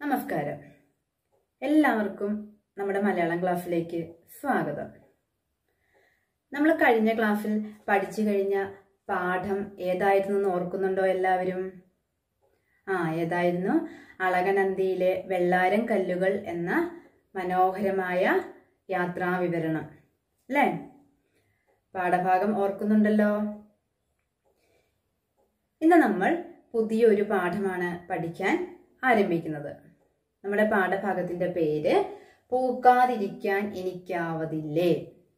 നമസ്കാരം എല്ലാവർക്കും നമ്മുടെ മലയാളം ക്ലാസ്സിലേക്ക് സ്വാഗതം നമ്മൾ കഴിഞ്ഞ ക്ലാസ്സിൽ പഠിച്ചു കഴിഞ്ഞ പാഠം ഏതായിരുന്നു എന്ന് ഓർക്കുന്നുണ്ടോ എല്ലാവരും ആ ഏതായിരുന്നു അളകനന്ദിയിലെ വെള്ളാരം കല്ലുകൾ എന്ന മനോഹരമായ യാത്രാ വിവരണം അല്ലേ പാഠഭാഗം ഓർക്കുന്നുണ്ടല്ലോ ഇന്ന് നമ്മൾ പുതിയൊരു പാഠമാണ് പഠിക്കാൻ ആരംഭിക്കുന്നത് നമ്മുടെ പാഠഭാഗത്തിന്റെ പേര് പൂക്കാതിരിക്കാൻ എനിക്കാവതില്ലേ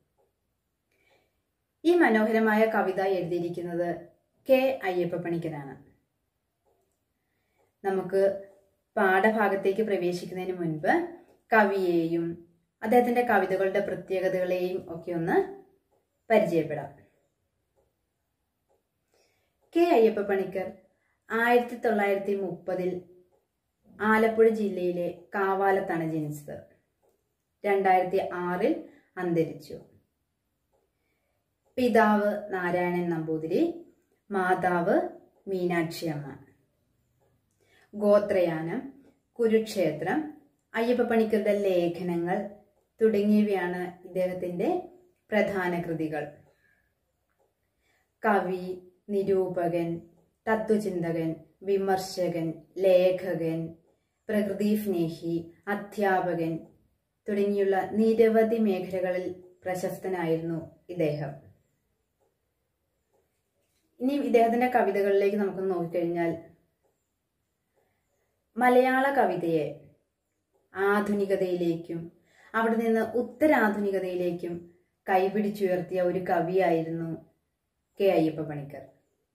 ഈ മനോഹരമായ കവിത എഴുതിയിരിക്കുന്നത് കെ അയ്യപ്പ പണിക്കരാണ് നമുക്ക് പാഠഭാഗത്തേക്ക് പ്രവേശിക്കുന്നതിന് മുൻപ് കവിയെയും അദ്ദേഹത്തിന്റെ കവിതകളുടെ പ്രത്യേകതകളെയും ഒക്കെ ഒന്ന് പരിചയപ്പെടാം കെ അയ്യപ്പ പണിക്കർ ആയിരത്തി തൊള്ളായിരത്തി മുപ്പതിൽ ആലപ്പുഴ ജില്ലയിലെ കാവാലത്താണ് ജനിച്ചത് രണ്ടായിരത്തി ആറിൽ അന്തരിച്ചു പിതാവ് നാരായണൻ നമ്പൂതിരി മാതാവ് മീനാക്ഷി അമ്മ ഗോത്രയാനം കുരുക്ഷേത്രം അയ്യപ്പ പണിക്കരുടെ ലേഖനങ്ങൾ തുടങ്ങിയവയാണ് ഇദ്ദേഹത്തിന്റെ പ്രധാന കൃതികൾ കവി നിരൂപകൻ തത്വചിന്തകൻ വിമർശകൻ ലേഖകൻ പ്രകൃതി സ്നേഹി അധ്യാപകൻ തുടങ്ങിയുള്ള നിരവധി മേഖലകളിൽ പ്രശസ്തനായിരുന്നു ഇദ്ദേഹം ഇനി ഇദ്ദേഹത്തിന്റെ കവിതകളിലേക്ക് നമുക്ക് നോക്കിക്കഴിഞ്ഞാൽ മലയാള കവിതയെ ആധുനികതയിലേക്കും അവിടെ നിന്ന് ഉത്തരാധുനികതയിലേക്കും കൈപിടിച്ചുയർത്തിയ ഒരു കവിയായിരുന്നു കെ അയ്യപ്പ പണിക്കർ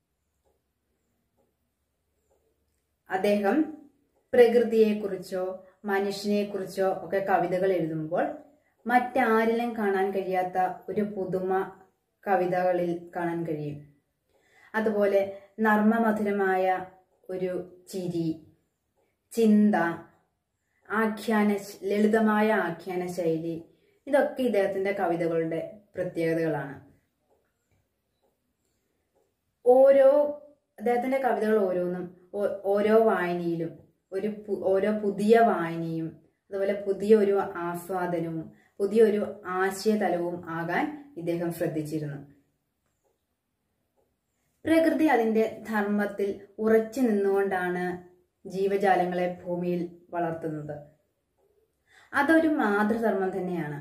അദ്ദേഹം പ്രകൃതിയെക്കുറിച്ചോ മനുഷ്യനെക്കുറിച്ചോ ഒക്കെ കവിതകൾ എഴുതുമ്പോൾ മറ്റാരിലും കാണാൻ കഴിയാത്ത ഒരു പുതുമ കവിതകളിൽ കാണാൻ കഴിയും അതുപോലെ നർമ്മമധുരമായ ഒരു ചിരി ചിന്ത ആഖ്യാന ലളിതമായ ആഖ്യാന ശൈലി ഇതൊക്കെ ഇദ്ദേഹത്തിന്റെ കവിതകളുടെ പ്രത്യേകതകളാണ് ഓരോ അദ്ദേഹത്തിന്റെ കവിതകൾ ഓരോന്നും ഓരോ വായനയിലും ഒരു ഓരോ പുതിയ വായനയും അതുപോലെ പുതിയ ഒരു ആസ്വാദനവും പുതിയൊരു ആശയതലവും ആകാൻ ഇദ്ദേഹം ശ്രദ്ധിച്ചിരുന്നു പ്രകൃതി അതിന്റെ ധർമ്മത്തിൽ ഉറച്ചു നിന്നുകൊണ്ടാണ് ജീവജാലങ്ങളെ ഭൂമിയിൽ വളർത്തുന്നത് അതൊരു മാതൃധർമ്മം തന്നെയാണ്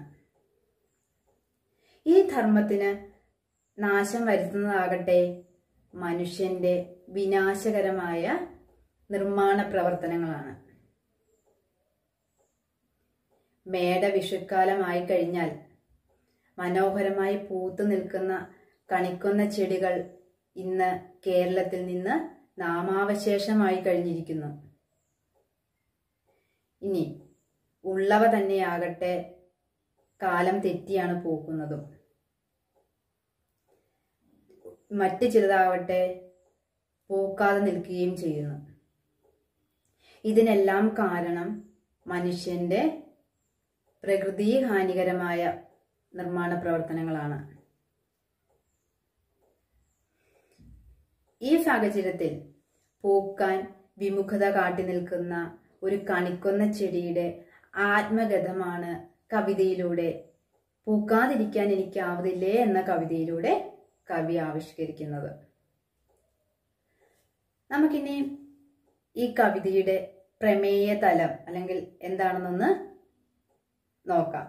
ഈ ധർമ്മത്തിന് നാശം വരുത്തുന്നതാകട്ടെ മനുഷ്യന്റെ വിനാശകരമായ നിർമ്മാണ പ്രവർത്തനങ്ങളാണ് മേട വിഷുക്കാലമായി കഴിഞ്ഞാൽ മനോഹരമായി പൂത്തു നിൽക്കുന്ന കണിക്കൊന്ന ചെടികൾ ഇന്ന് കേരളത്തിൽ നിന്ന് നാമാവശേഷമായി കഴിഞ്ഞിരിക്കുന്നു ഇനി ഉള്ളവ തന്നെയാകട്ടെ കാലം തെറ്റിയാണ് പൂക്കുന്നതും മറ്റ് ചിലതാവട്ടെ പൂക്കാതെ നിൽക്കുകയും ചെയ്യുന്നു ഇതിനെല്ലാം കാരണം മനുഷ്യന്റെ പ്രകൃതി ഹാനികരമായ നിർമ്മാണ പ്രവർത്തനങ്ങളാണ് ഈ സാഹചര്യത്തിൽ പൂക്കാൻ വിമുഖത കാട്ടി നിൽക്കുന്ന ഒരു കണിക്കൊന്ന ചെടിയുടെ ആത്മഗതമാണ് കവിതയിലൂടെ പൂക്കാതിരിക്കാൻ എനിക്കാവതില്ലേ എന്ന കവിതയിലൂടെ കവി ആവിഷ്കരിക്കുന്നത് നമുക്കിനി ഈ കവിതയുടെ പ്രമേയ തലം അല്ലെങ്കിൽ എന്താണെന്നൊന്ന് നോക്കാം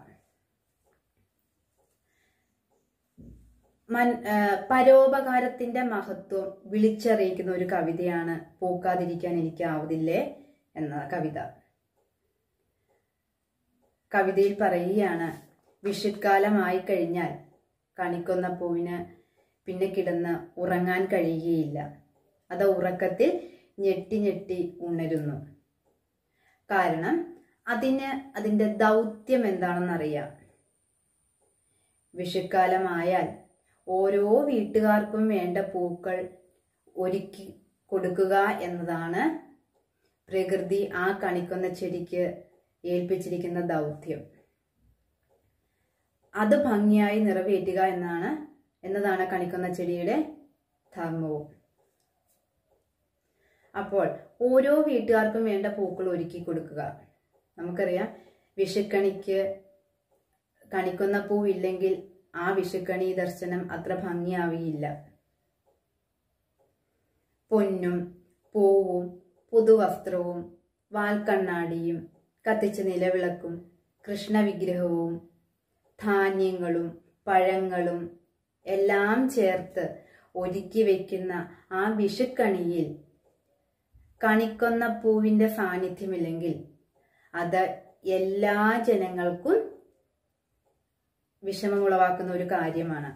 മൻ പരോപകാരത്തിന്റെ മഹത്വം വിളിച്ചറിയിക്കുന്ന ഒരു കവിതയാണ് പൂക്കാതിരിക്കാൻ എനിക്ക് ആവതില്ലേ എന്ന കവിത കവിതയിൽ പറയുകയാണ് വിഷുക്കാലമായി കഴിഞ്ഞാൽ കണിക്കൊന്ന പൂവിന് പിന്നെ കിടന്ന് ഉറങ്ങാൻ കഴിയുകയില്ല അത് ഉറക്കത്തിൽ ഞെട്ടി ഞെട്ടി ഉണരുന്നു കാരണം അതിന് അതിൻ്റെ ദൗത്യം എന്താണെന്നറിയാം വിഷുക്കാലമായാൽ ഓരോ വീട്ടുകാർക്കും വേണ്ട പൂക്കൾ ഒരുക്കി കൊടുക്കുക എന്നതാണ് പ്രകൃതി ആ കണിക്കൊന്ന ചെടിക്ക് ഏൽപ്പിച്ചിരിക്കുന്ന ദൗത്യം അത് ഭംഗിയായി നിറവേറ്റുക എന്നാണ് എന്നതാണ് കണിക്കൊന്ന ചെടിയുടെ ധർമ്മവും അപ്പോൾ ഓരോ വീട്ടുകാർക്കും വേണ്ട പൂക്കൾ ഒരുക്കി കൊടുക്കുക നമുക്കറിയാം വിഷുക്കണിക്ക് കണിക്കുന്ന പൂ ഇല്ലെങ്കിൽ ആ വിഷുക്കണി ദർശനം അത്ര ഭംഗിയാവുകയില്ല പൊന്നും പൂവും പുതുവസ്ത്രവും വാൽക്കണ്ണാടിയും കത്തിച്ച നിലവിളക്കും കൃഷ്ണവിഗ്രഹവും ധാന്യങ്ങളും പഴങ്ങളും എല്ലാം ചേർത്ത് ഒരുക്കി വെക്കുന്ന ആ വിഷുക്കണിയിൽ കണിക്കൊന്ന പൂവിന്റെ സാന്നിധ്യമില്ലെങ്കിൽ അത് എല്ലാ ജനങ്ങൾക്കും വിഷമമുളവാക്കുന്ന ഒരു കാര്യമാണ്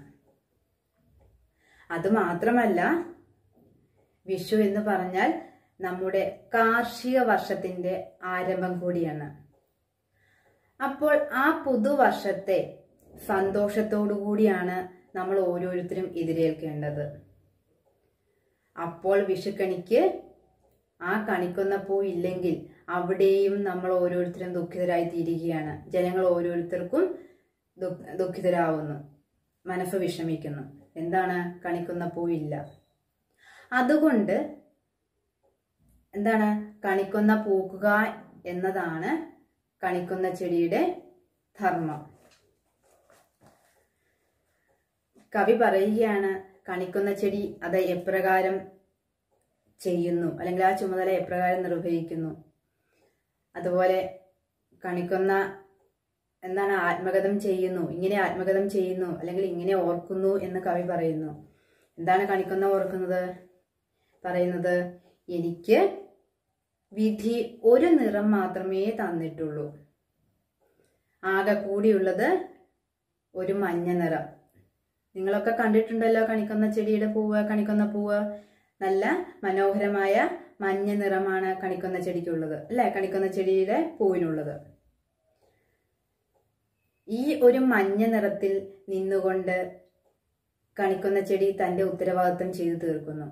അതുമാത്രമല്ല വിഷു എന്ന് പറഞ്ഞാൽ നമ്മുടെ കാർഷിക വർഷത്തിന്റെ ആരംഭം കൂടിയാണ് അപ്പോൾ ആ പുതുവർഷത്തെ സന്തോഷത്തോടു കൂടിയാണ് നമ്മൾ ഓരോരുത്തരും എതിരേൽക്കേണ്ടത് അപ്പോൾ വിഷുക്കണിക്ക് ആ കണിക്കുന്ന പൂ ഇല്ലെങ്കിൽ അവിടെയും നമ്മൾ ഓരോരുത്തരും ദുഃഖിതരായി തീരുകയാണ് ജനങ്ങൾ ഓരോരുത്തർക്കും ദുഃഖിതരാവുന്നു മനസ്സ് വിഷമിക്കുന്നു എന്താണ് കണിക്കുന്ന പൂ ഇല്ല അതുകൊണ്ട് എന്താണ് കണിക്കുന്ന പൂക്കുക എന്നതാണ് കണിക്കുന്ന ചെടിയുടെ ധർമ്മം കവി പറയുകയാണ് കണിക്കുന്ന ചെടി അത് എപ്രകാരം ചെയ്യുന്നു അല്ലെങ്കിൽ ആ ചുമതല എപ്രകാരം നിർവഹിക്കുന്നു അതുപോലെ കണിക്കുന്ന എന്താണ് ആത്മകഥം ചെയ്യുന്നു ഇങ്ങനെ ആത്മകഥം ചെയ്യുന്നു അല്ലെങ്കിൽ ഇങ്ങനെ ഓർക്കുന്നു എന്ന് കവി പറയുന്നു എന്താണ് കണിക്കുന്ന ഓർക്കുന്നത് പറയുന്നത് എനിക്ക് വിധി ഒരു നിറം മാത്രമേ തന്നിട്ടുള്ളൂ ആകെ കൂടിയുള്ളത് ഒരു മഞ്ഞ നിറം നിങ്ങളൊക്കെ കണ്ടിട്ടുണ്ടല്ലോ കണിക്കുന്ന ചെടിയുടെ പൂവ് കണിക്കുന്ന പൂവ് നല്ല മനോഹരമായ മഞ്ഞ നിറമാണ് കണിക്കുന്ന ചെടിക്കുള്ളത് അല്ലെ കണിക്കുന്ന ചെടിയുടെ പൂവിനുള്ളത് ഈ ഒരു മഞ്ഞ നിറത്തിൽ നിന്നുകൊണ്ട് കണിക്കുന്ന ചെടി തന്റെ ഉത്തരവാദിത്വം ചെയ്തു തീർക്കുന്നു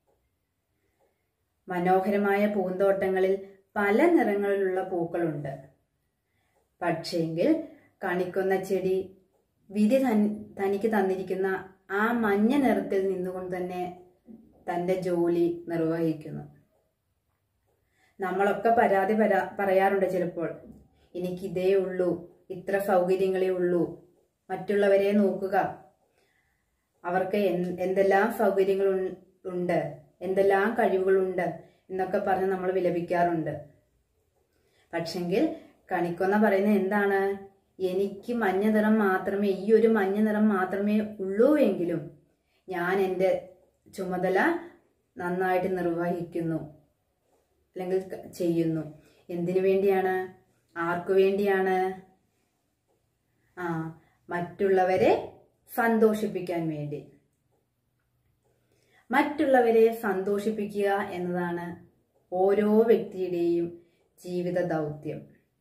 മനോഹരമായ പൂന്തോട്ടങ്ങളിൽ പല നിറങ്ങളിലുള്ള പൂക്കളുണ്ട് പക്ഷേങ്കിൽ കണിക്കുന്ന ചെടി വിധി തൻ തനിക്ക് തന്നിരിക്കുന്ന ആ മഞ്ഞ നിറത്തിൽ നിന്നുകൊണ്ട് തന്നെ തന്റെ ജോലി നിർവഹിക്കുന്നു നമ്മളൊക്കെ പരാതി പരാ പറയാറുണ്ട് ചിലപ്പോൾ എനിക്കിതേ ഉള്ളൂ ഇത്ര സൗകര്യങ്ങളേ ഉള്ളൂ മറ്റുള്ളവരെ നോക്കുക അവർക്ക് എന്തെല്ലാം സൗകര്യങ്ങൾ ഉണ്ട് എന്തെല്ലാം കഴിവുകളുണ്ട് എന്നൊക്കെ പറഞ്ഞ് നമ്മൾ വിലപിക്കാറുണ്ട് പക്ഷെങ്കിൽ കണിക്കൊന്ന പറയുന്നത് എന്താണ് എനിക്ക് മഞ്ഞ നിറം മാത്രമേ ഈ ഒരു മഞ്ഞ നിറം മാത്രമേ ഉള്ളൂ എങ്കിലും ഞാൻ എൻ്റെ ചുമതല നന്നായിട്ട് നിർവഹിക്കുന്നു അല്ലെങ്കിൽ ചെയ്യുന്നു എന്തിനു വേണ്ടിയാണ് ആർക്കു വേണ്ടിയാണ് ആ മറ്റുള്ളവരെ സന്തോഷിപ്പിക്കാൻ വേണ്ടി മറ്റുള്ളവരെ സന്തോഷിപ്പിക്കുക എന്നതാണ് ഓരോ വ്യക്തിയുടെയും ജീവിത ദൗത്യം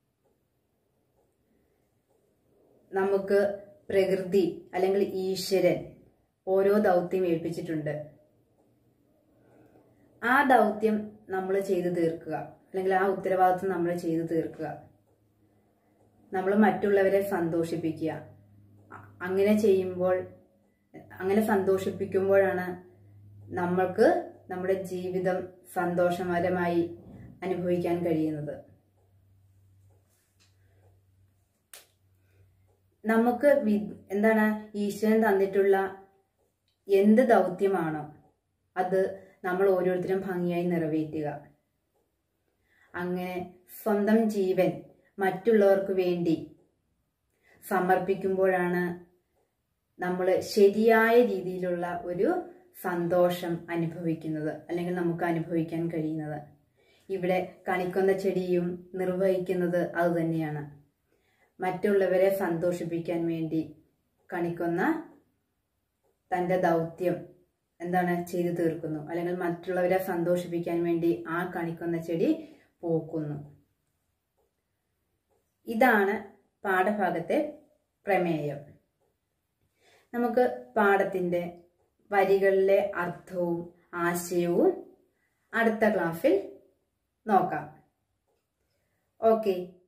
നമുക്ക് പ്രകൃതി അല്ലെങ്കിൽ ഈശ്വരൻ ഓരോ ദൗത്യം ഏൽപ്പിച്ചിട്ടുണ്ട് ആ ദൗത്യം നമ്മൾ ചെയ്തു തീർക്കുക അല്ലെങ്കിൽ ആ ഉത്തരവാദിത്വം നമ്മൾ ചെയ്തു തീർക്കുക നമ്മൾ മറ്റുള്ളവരെ സന്തോഷിപ്പിക്കുക അങ്ങനെ ചെയ്യുമ്പോൾ അങ്ങനെ സന്തോഷിപ്പിക്കുമ്പോഴാണ് നമ്മൾക്ക് നമ്മുടെ ജീവിതം സന്തോഷകരമായി അനുഭവിക്കാൻ കഴിയുന്നത് നമുക്ക് വി എന്താണ് ഈശ്വരൻ തന്നിട്ടുള്ള എന്ത് ദൗത്യമാണോ അത് നമ്മൾ ഓരോരുത്തരും ഭംഗിയായി നിറവേറ്റുക അങ്ങനെ സ്വന്തം ജീവൻ മറ്റുള്ളവർക്ക് വേണ്ടി സമർപ്പിക്കുമ്പോഴാണ് നമ്മൾ ശരിയായ രീതിയിലുള്ള ഒരു സന്തോഷം അനുഭവിക്കുന്നത് അല്ലെങ്കിൽ നമുക്ക് അനുഭവിക്കാൻ കഴിയുന്നത് ഇവിടെ കണിക്കൊന്ന ചെടിയും നിർവഹിക്കുന്നത് അതുതന്നെയാണ് മറ്റുള്ളവരെ സന്തോഷിപ്പിക്കാൻ വേണ്ടി കണിക്കൊന്ന തൻ്റെ ദൗത്യം എന്താണ് ചെയ്തു തീർക്കുന്നു അല്ലെങ്കിൽ മറ്റുള്ളവരെ സന്തോഷിപ്പിക്കാൻ വേണ്ടി ആ കണിക്കൊന്ന ചെടി പൂക്കുന്നു ഇതാണ് പാഠഭാഗത്തെ പ്രമേയം നമുക്ക് പാഠത്തിൻ്റെ വരികളിലെ അർത്ഥവും ആശയവും അടുത്ത ക്ലാസ്സിൽ നോക്കാം ഓക്കെ